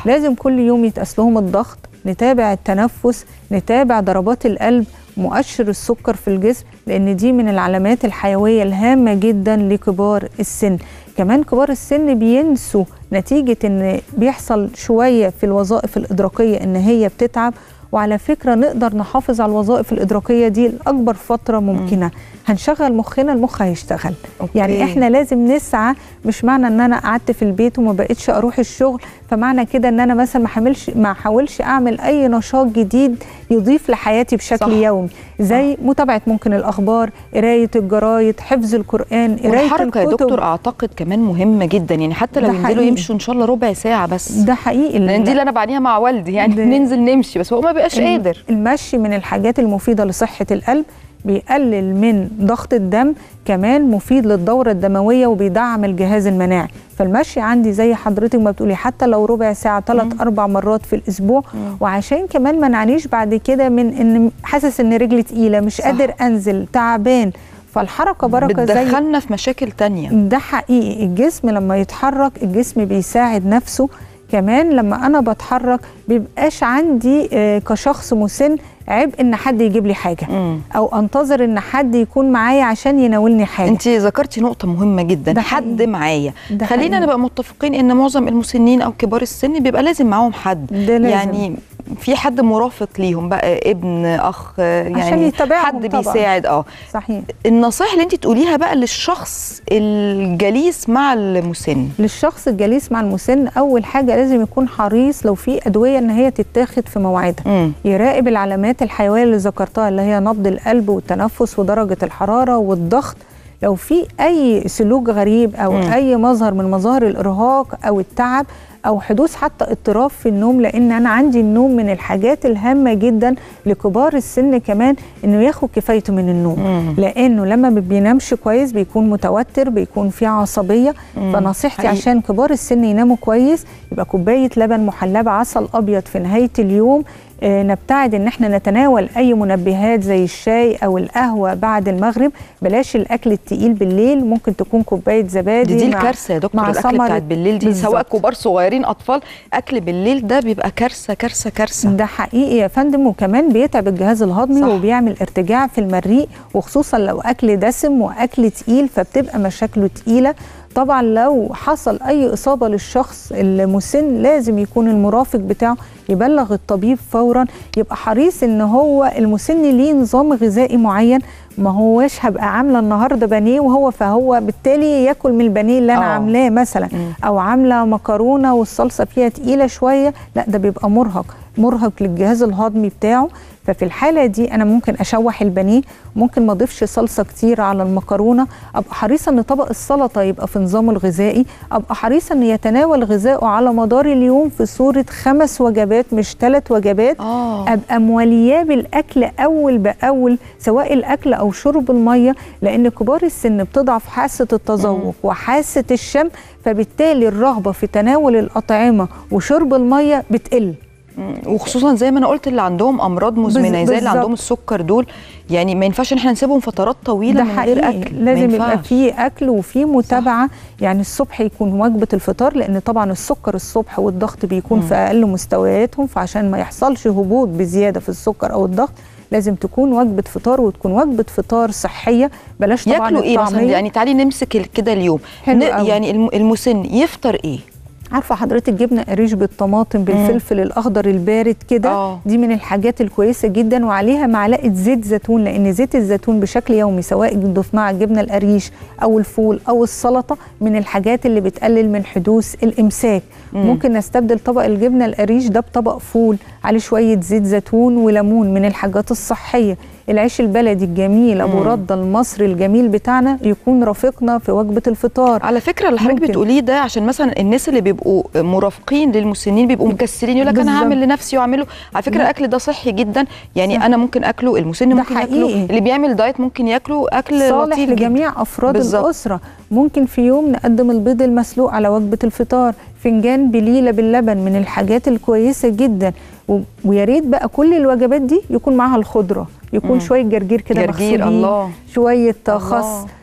لازم كل يوم يتقاس لهم الضغط نتابع التنفس نتابع ضربات القلب مؤشر السكر في الجسم لان دي من العلامات الحيويه الهامه جدا لكبار السن كمان كبار السن بينسوا نتيجه ان بيحصل شويه في الوظائف الادراكيه ان هي بتتعب وعلى فكره نقدر نحافظ على الوظائف الادراكيه دي لاكبر فتره ممكنه هنشغل مخنا المخ هيشتغل أوكي. يعني احنا لازم نسعى مش معنى ان انا قعدت في البيت وما بقتش اروح الشغل فمعنى كده ان انا مثلا ما حملش ما احاولش اعمل اي نشاط جديد يضيف لحياتي بشكل صح. صح. يومي زي متابعه ممكن الاخبار قرايه الجرايد حفظ القران قرايه والحركه يا الكتب دكتور اعتقد كمان مهمه جدا يعني حتى لو ده ينزلوا حقيقي. يمشوا ان شاء الله ربع ساعه بس ده حقيقي لان دي اللي انا بعانيها مع والدي يعني ده- ننزل نمشي بس هو ما بقاش الم- قادر المشي من الحاجات المفيدة لصحة القلب بيقلل من ضغط الدم كمان مفيد للدورة الدموية وبيدعم الجهاز المناعي فالمشي عندي زي حضرتك ما بتقولي حتى لو ربع ساعة ثلاث أربع مرات في الأسبوع وعشان كمان ما نعانيش بعد كده من إن حاسس إن رجلي تقيلة مش صح. قادر أنزل تعبان فالحركة بركة زي بتدخلنا في مشاكل تانية ده حقيقي الجسم لما يتحرك الجسم بيساعد نفسه كمان لما انا بتحرك بيبقاش عندي آه، كشخص مسن عبء ان حد يجيب لي حاجه مم. او انتظر ان حد يكون معايا عشان يناولني حاجه انت ذكرتي نقطه مهمه جدا ده حد حقيقي. معايا ده خلينا حقيقي. نبقى متفقين ان معظم المسنين او كبار السن بيبقى لازم معاهم حد ده لازم. يعني في حد مرافق ليهم بقى ابن اخ يعني يتابعهم حد طبعاً. بيساعد اه صحيح النصائح اللي انت تقوليها بقى للشخص الجليس مع المسن للشخص الجليس مع المسن اول حاجه لازم يكون حريص لو في ادويه ان هي تتاخد في مواعيدها مم. يراقب العلامات الحيويه اللي ذكرتها اللي هي نبض القلب والتنفس ودرجه الحراره والضغط لو في اي سلوك غريب او مم. م. اي مظهر من مظاهر الارهاق او التعب او حدوث حتى اضطراب في النوم لان انا عندي النوم من الحاجات الهامه جدا لكبار السن كمان انه ياخد كفايته من النوم مم. لانه لما ما بينامش كويس بيكون متوتر بيكون فيه عصبيه مم. فنصيحتي حقيقي. عشان كبار السن يناموا كويس يبقى كوبايه لبن محلاه بعسل ابيض في نهايه اليوم آه، نبتعد ان احنا نتناول اي منبهات زي الشاي او القهوه بعد المغرب بلاش الاكل التقيل بالليل ممكن تكون كوبايه زبادي دي, دي مع- الكارثه يا دكتور مع الاكل ثمرة- بتاعت بالليل دي بالظبط. سواء كبار صغيرين اطفال اكل بالليل ده بيبقى كارثه كارثه كارثه ده حقيقي يا فندم وكمان بيتعب الجهاز الهضمي صح. صح. وبيعمل ارتجاع في المريء وخصوصا لو اكل دسم واكل تقيل فبتبقى مشاكله تقيله طبعا لو حصل اي اصابه للشخص المسن لازم يكون المرافق بتاعه يبلغ الطبيب فورا يبقى حريص ان هو المسن ليه نظام غذائي معين ما هوش هبقى عامله النهارده بانيه وهو فهو بالتالي ياكل من البانيه اللي انا آه. عاملاه مثلا مم. او عامله مكرونه والصلصه فيها تقيله شويه لا ده بيبقى مرهق مرهق للجهاز الهضمي بتاعه ففي الحاله دي انا ممكن اشوح البانيه ممكن ما اضيفش صلصه كتير على المكرونه ابقى حريصه ان طبق السلطه يبقى في نظامه الغذائي ابقى حريصه ان يتناول غذائه على مدار اليوم في صوره خمس وجبات مش ثلاث وجبات اه ابقى موالياه بالاكل اول باول سواء الاكل او شرب الميه لان كبار السن بتضعف حاسه التذوق وحاسه الشم فبالتالي الرغبه في تناول الاطعمه وشرب الميه بتقل مم. وخصوصا زي ما انا قلت اللي عندهم امراض مزمنه زي اللي بالظبط. عندهم السكر دول يعني ما ينفعش ان احنا نسيبهم فترات طويله ده من غير حقيقي اكل ما لازم يبقى ينفعش. فيه اكل وفيه متابعه يعني الصبح يكون وجبه الفطار لان طبعا السكر الصبح والضغط بيكون مم. في اقل مستوياتهم فعشان ما يحصلش هبوط بزياده في السكر او الضغط لازم تكون وجبه فطار وتكون وجبه فطار صحيه بلاش طبعا ياكلوا ايه مثلا الطعمية. يعني تعالي نمسك ال- كده اليوم حلو ن- قوي. يعني الم- المسن يفطر ايه عارفه حضرتك جبنه قريش بالطماطم بالفلفل الاخضر البارد كده آه. دي من الحاجات الكويسه جدا وعليها معلقه زيت زيتون لان زيت الزيتون بشكل يومي سواء ضفناه على الجبنه القريش او الفول او السلطه من الحاجات اللي بتقلل من حدوث الامساك مم. ممكن نستبدل طبق الجبنه القريش ده بطبق فول عليه شويه زيت زيتون وليمون من الحاجات الصحيه العيش البلدي الجميل ابو مم. رده المصري الجميل بتاعنا يكون رفيقنا في وجبه الفطار على فكره اللي حضرتك ممكن. بتقوليه ده عشان مثلا الناس اللي بيبقوا مرافقين للمسنين بيبقوا مكسلين يقول لك انا بالظبط. هعمل لنفسي واعمله على فكره لا. الاكل ده صحي جدا يعني صح. انا ممكن اكله المسن ده ممكن ياكله حقيقي. اللي بيعمل دايت ممكن ياكله اكل صالح لطيف جدا. لجميع افراد بالظبط. الاسره ممكن في يوم نقدم البيض المسلوق على وجبه الفطار فنجان بليله باللبن من الحاجات الكويسه جدا و- ويا ريت بقى كل الوجبات دي يكون معاها الخضره يكون مم. شويه جرجير كده جرجير مغسولين الله شويه الله. خس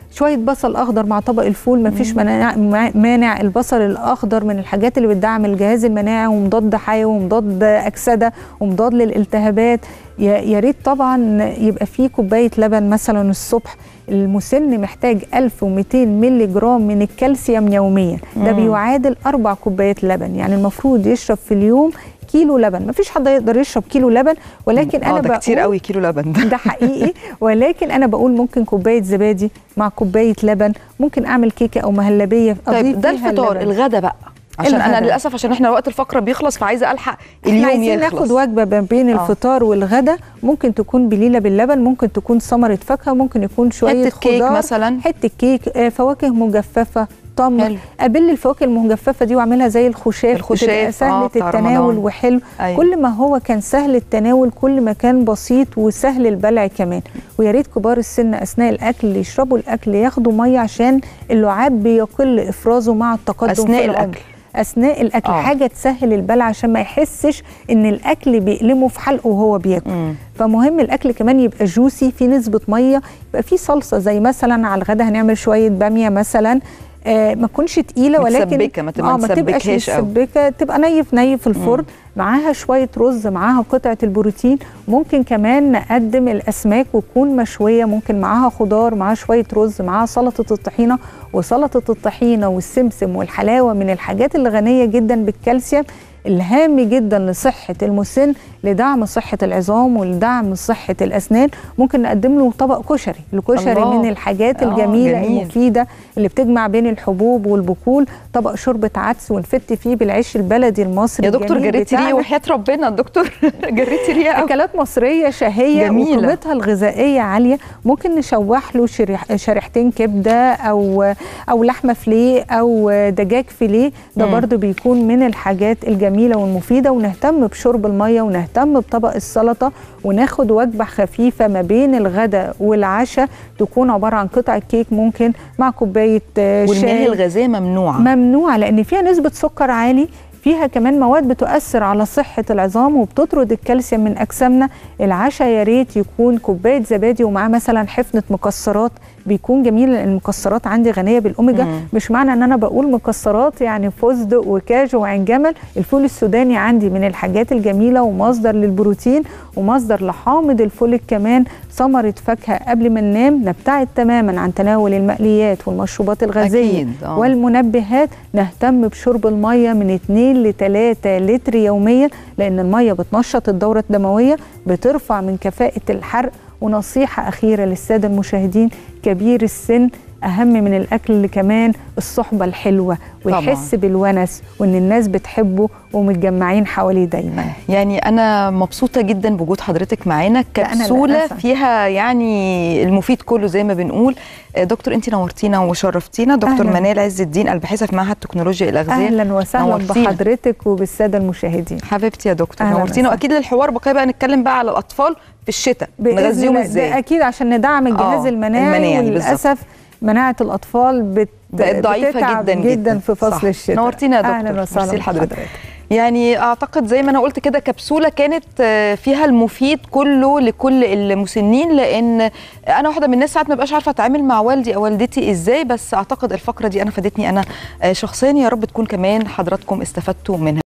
شويه بصل اخضر مع طبق الفول مفيش مانع مانع البصل الاخضر من الحاجات اللي بتدعم الجهاز المناعي ومضاد حيوي ومضاد اكسده ومضاد للالتهابات يا يا ريت طبعا يبقى فيه كوبايه لبن مثلا الصبح المسن محتاج 1200 مللي جرام من الكالسيوم يوميا ده مم. بيعادل اربع كوبايات لبن يعني المفروض يشرب في اليوم كيلو لبن مفيش حد يقدر يشرب كيلو لبن ولكن اه انا ده كتير بقول- قوي كيلو لبن ده ده حقيقي ولكن انا بقول ممكن كوبايه زبادي مع كوبايه لبن ممكن اعمل كيكه او مهلبيه طيب أضيف ده فيها الفطار اللبن. الغدا بقى عشان انا الغدا. للاسف عشان احنا وقت الفقره بيخلص فعايزه الحق احنا اليوم عايزين يخلص ناخد وجبه ما بين آه. الفطار والغدا ممكن تكون بليله باللبن ممكن تكون ثمره فاكهه ممكن يكون شويه حته كيك خضار مثلا حته كيك آه، فواكه مجففه تمر حلو. ابل الفواكه المجففه دي واعملها زي الخشاف الخشاف، بتبقى آه، سهله بتاع التناول رمضان. وحلو أيوة. كل ما هو كان سهل التناول كل ما كان بسيط وسهل البلع كمان ويا ريت كبار السن اثناء الاكل يشربوا الاكل ياخدوا ميه عشان اللعاب بيقل افرازه مع التقدم أثناء في العمر. الأكل. اثناء الاكل آه. آه. حاجه تسهل البلع عشان ما يحسش ان الاكل بيألمه في حلقه وهو بياكل مم. فمهم الاكل كمان يبقى جوسي في نسبه ميه يبقى في صلصه زي مثلا على الغدا هنعمل شويه باميه مثلا آه ما تكونش تقيله ولكن متسبكة، ما تبقى آه ما تبقاش متسبكهاش أوي. متسبكه تبقى نيف نيف في الفرن معاها شويه رز معاها قطعه البروتين ممكن كمان نقدم الاسماك وتكون مشويه ممكن معاها خضار معاها شويه رز معاها سلطه الطحينه وسلطه الطحينه والسمسم والحلاوه من الحاجات اللي غنيه جدا بالكالسيوم الهام جدا لصحه المسن لدعم صحه العظام ولدعم صحه الاسنان ممكن نقدم له طبق كشري الكشري الله. من الحاجات آه، الجميله جميل. المفيده اللي بتجمع بين الحبوب والبقول طبق شوربه عدس ونفت فيه بالعيش البلدي المصري يا دكتور الجميل جريتي ريه بتاعنا. وحياه ربنا الدكتور جريتي ريه قوي اكلات مصريه شهيه جميلة. وقيمتها الغذائيه عاليه ممكن نشوح له شريح شريحتين كبده او او لحمه فيليه او دجاج فيليه ده مم. برضو بيكون من الحاجات الجميله والمفيده ونهتم بشرب الميه ونهتم بطبق السلطه وناخد وجبه خفيفه ما بين الغداء والعشاء تكون عباره عن قطعه كيك ممكن مع كوبايه آه، والمياه شاي الغازيه ممنوعه ممنوعه لان فيها نسبه سكر عالي فيها كمان مواد بتؤثر على صحه العظام وبتطرد الكالسيوم من اجسامنا العشاء يا ريت يكون كوبايه زبادي ومعاه مثلا حفنه مكسرات بيكون جميل لان المكسرات عندي غنيه بالاوميجا مم. مش معنى ان انا بقول مكسرات يعني فستق وكاجو وعين جمل الفول السوداني عندي من الحاجات الجميله ومصدر للبروتين ومصدر لحامض الفوليك كمان ثمره فاكهه قبل ما ننام نبتعد تماما عن تناول المقليات والمشروبات الغازيه أكيد، آه. والمنبهات نهتم بشرب الميه من 2 ل 3 لتر يوميا لان الميه بتنشط الدوره الدمويه بترفع من كفاءه الحرق ونصيحه اخيره للساده المشاهدين كبير السن اهم من الاكل اللي كمان الصحبه الحلوه ويحس بالونس وان الناس بتحبه ومتجمعين حواليه دايما يعني انا مبسوطه جدا بوجود حضرتك معانا لا، أنا كبسوله للأسف. فيها يعني المفيد كله زي ما بنقول آه، دكتور انت نورتينا وشرفتينا دكتور أهلاً. منال عز الدين الباحثه في معهد تكنولوجيا الاغذيه اهلا وسهلا نورتينا. بحضرتك وبالساده المشاهدين حبيبتي يا دكتور أهلاً نورتينا وسهلاً. واكيد الحوار بقى بقى نتكلم بقى على الاطفال في الشتاء بإذن نغذيهم الله. ده ازاي اكيد عشان ندعم الجهاز آه، المناعي, المناعي وللاسف مناعه الاطفال بت بقت ضعيفه بتتعب جدا جدا في فصل صح. الشتاء نورتينا يا دكتور اهلا وسهلا ميرسي لحضرتك. بحضرتك. يعني اعتقد زي ما انا قلت كده كبسوله كانت آه، فيها المفيد كله لكل المسنين لان انا واحده من الناس ساعات ما بقاش عارفه اتعامل مع والدي او والدتي ازاي بس اعتقد الفقره دي انا فادتني انا آه، شخصيا يا رب تكون كمان حضراتكم استفدتوا منها